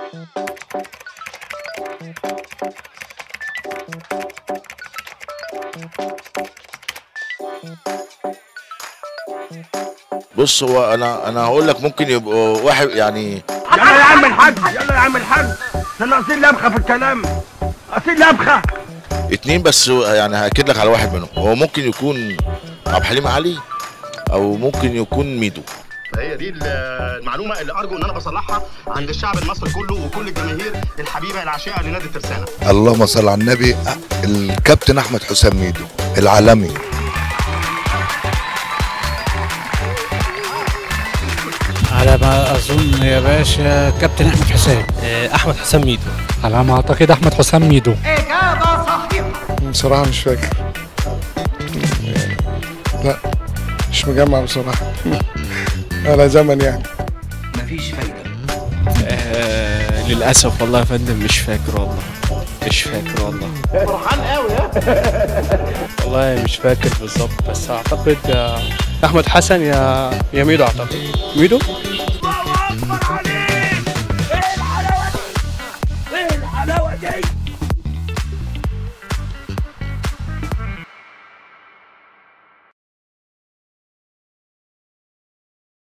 بص هو انا انا هقول لك ممكن يبقوا واحد يعني يلا يا عم الحاج يلا يا عم الحاج احنا ناقصين لبخه في الكلام ناقصين لبخه اتنين بس يعني هاكد لك على واحد منهم هو ممكن يكون عبد الحليم علي او ممكن يكون ميدو هي دي المعلومه اللي ارجو ان انا بصلحها عند الشعب المصري كله وكل الجماهير الحبيبه العشيقه لنادي الترسانه اللهم صل على النبي الكابتن احمد حسام ميدو العالمي على ما اظن يا باشا كابتن احمد حسام احمد حسام ميدو على ما اعتقد احمد حسام ميدو بصراحة مش فاكر لا مش مجمع بصراحة على زمن يعني آه للاسف والله يا فندم مش فاكر والله مش فاكر والله فرحان قوي والله مش فاكر بالظبط بس اعتقد آه، احمد حسن يا يا ميدو اعتقد ميدو